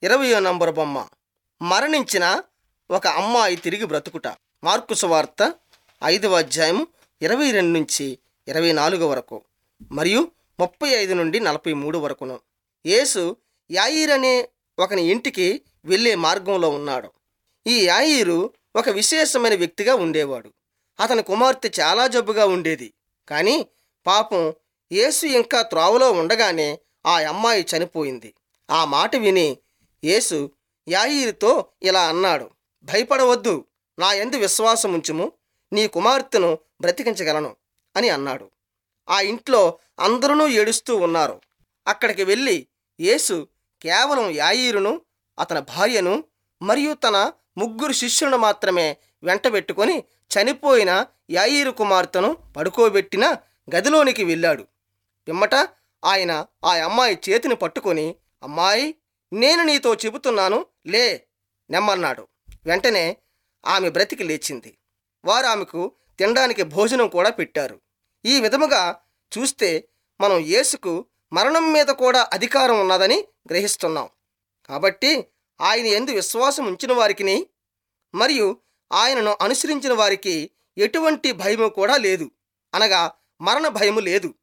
ఇరవయో నంబరు బొమ్మ మరణించిన ఒక అమ్మాయి తిరిగి బ్రతుకుట మార్కు సువార్త ఐదవ అధ్యాయం ఇరవై రెండు నుంచి ఇరవై నాలుగు వరకు మరియు ముప్పై ఐదు నుండి నలభై మూడు వరకును యేసు యాయిర్ అనే ఒకని ఇంటికి వెళ్ళే మార్గంలో ఉన్నాడు ఈ యాయిరు ఒక విశేషమైన వ్యక్తిగా ఉండేవాడు అతని కుమార్తె చాలా జబ్బుగా ఉండేది కానీ పాపం యేసు ఇంకా త్రోవలో ఉండగానే ఆ అమ్మాయి చనిపోయింది ఆ మాట విని యేసు యాయిరుతో ఇలా అన్నాడు భయపడవద్దు నా ఎందు విశ్వాసం ఉంచుము నీ కుమార్తెను బ్రతికించగలను అని అన్నాడు ఆ ఇంట్లో అందరూ ఏడుస్తూ ఉన్నారు అక్కడికి వెళ్ళి యేసు కేవలం యాయీరును అతని భార్యను మరియు తన ముగ్గురు శిష్యులను మాత్రమే వెంటబెట్టుకొని చనిపోయిన యాయీరు కుమార్తెను పడుకోబెట్టిన గదిలోనికి వెళ్ళాడు పిమ్మట ఆయన ఆ అమ్మాయి చేతిని పట్టుకొని అమ్మాయి నేను నీతో చెబుతున్నాను లే నెమ్మన్నాడు వెంటనే ఆమె బ్రతికి లేచింది వారు ఆమెకు తినడానికి భోజనం కూడా పెట్టారు ఈ విధముగా చూస్తే మనం యేసుకు మరణం మీద కూడా అధికారం ఉన్నదని గ్రహిస్తున్నాం కాబట్టి ఆయన ఎందు విశ్వాసం ఉంచిన వారికి మరియు ఆయనను అనుసరించిన వారికి ఎటువంటి భయము కూడా లేదు అనగా మరణ భయము లేదు